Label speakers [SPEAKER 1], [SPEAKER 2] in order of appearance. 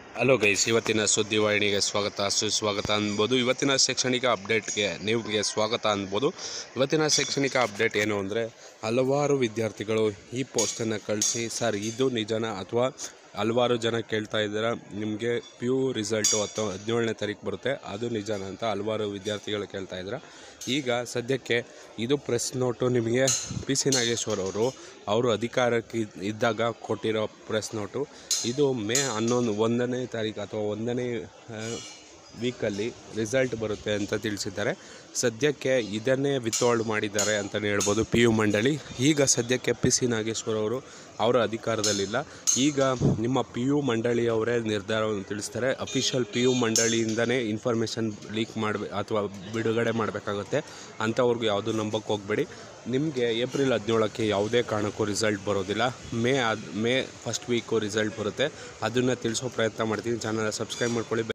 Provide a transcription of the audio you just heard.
[SPEAKER 1] hello guys ಇವತ್ತಿನ ಸುದ್ದಿವಾಹಿನಿಗೆ ಸ್ವಾಗತ ಸುಸ್ವಾಗತ ಅನ್ಬೋದು ಇವತ್ತಿನ ಶೈಕ್ಷಣಿಕ ಅಪ್ಡೇಟ್ಗೆ ನಿಮಗೆ ಸ್ವಾಗತ ಅನ್ಬೋದು ಇವತ್ತಿನ ಶೈಕ್ಷಣಿಕ ಅಪ್ಡೇಟ್ ಏನು ಅಂದರೆ ಹಲವಾರು ವಿದ್ಯಾರ್ಥಿಗಳು ಈ ಪೋಸ್ಟನ್ನು ಕಳಿಸಿ ಸರ್ ಇದು ನಿಜನ ಅಥವಾ ಹಲವಾರು ಜನ ಕೇಳ್ತಾ ಇದ್ದೀರಾ ನಿಮಗೆ ಪಿ ಯು ರಿಸಲ್ಟು ಅಥವಾ ಹದಿನೇಳನೇ ತಾರೀಕು ಬರುತ್ತೆ ಅದು ನಿಜನ ಅಂತ ಹಲವಾರು ವಿದ್ಯಾರ್ಥಿಗಳು ಕೇಳ್ತಾ ಇದ್ದೀರಾ ಈಗ ಸದ್ಯಕ್ಕೆ ಇದು ಪ್ರೆಸ್ ನೋಟು ನಿಮಗೆ ಪಿ ಸಿ ನಾಗೇಶ್ವರ್ ಅವರು ಅವರು ಅಧಿಕಾರಕ್ಕೆ ಇದ್- ಇದ್ದಾಗ ಕೊಟ್ಟಿರೋ ಪ್ರೆಸ್ ನೋಟು ಇದು ಮೇ ಹನ್ನೊಂದು ಒಂದನೇ ತಾರೀಕು ಅಥವಾ ಒಂದನೇ ವೀಕಲ್ಲಿ ರಿಸಲ್ಟ್ ಬರುತ್ತೆ ಅಂತ ತಿಳಿಸಿದ್ದಾರೆ ಸದ್ಯಕ್ಕೆ ಇದನ್ನೇ ವಿತ್ಹೋಲ್ಡ್ ಮಾಡಿದ್ದಾರೆ ಅಂತಲೇ ಹೇಳ್ಬೋದು ಪಿ ಯು ಮಂಡಳಿ ಈಗ ಸದ್ಯಕ್ಕೆ ಪಿ ಸಿ ನಾಗೇಶ್ವರ್ ಅವರು ಅವರ ಅಧಿಕಾರದಲ್ಲಿಲ್ಲ ಈಗ ನಿಮ್ಮ ಪಿ ಯು ಮಂಡಳಿಯವರೇ ನಿರ್ಧಾರವನ್ನು ತಿಳಿಸ್ತಾರೆ ಅಫಿಷಿಯಲ್ ಪಿ ಯು ಮಂಡಳಿಯಿಂದನೇ ಇನ್ಫಾರ್ಮೇಷನ್ ಲೀಕ್ ಮಾಡಬೇಕು ಅಥವಾ ಬಿಡುಗಡೆ ಮಾಡಬೇಕಾಗುತ್ತೆ ಅಂಥವ್ರಿಗೂ ಯಾವುದು ನಂಬಕ್ಕೆ ಹೋಗಬೇಡಿ ನಿಮಗೆ ಏಪ್ರಿಲ್ ಹದಿನೇಳಕ್ಕೆ ಯಾವುದೇ ಕಾರಣಕ್ಕೂ ರಿಸಲ್ಟ್ ಬರೋದಿಲ್ಲ ಮೇ ಆದ ಮೇ ಫಸ್ಟ್ ವೀಕು ರಿಸಲ್ಟ್ ಬರುತ್ತೆ ಅದನ್ನು ತಿಳಿಸೋ ಪ್ರಯತ್ನ ಮಾಡ್ತೀನಿ ಚಾನಲ್ ಸಬ್ಸ್ಕ್ರೈಬ್ ಮಾಡ್ಕೊಳ್ಳಿ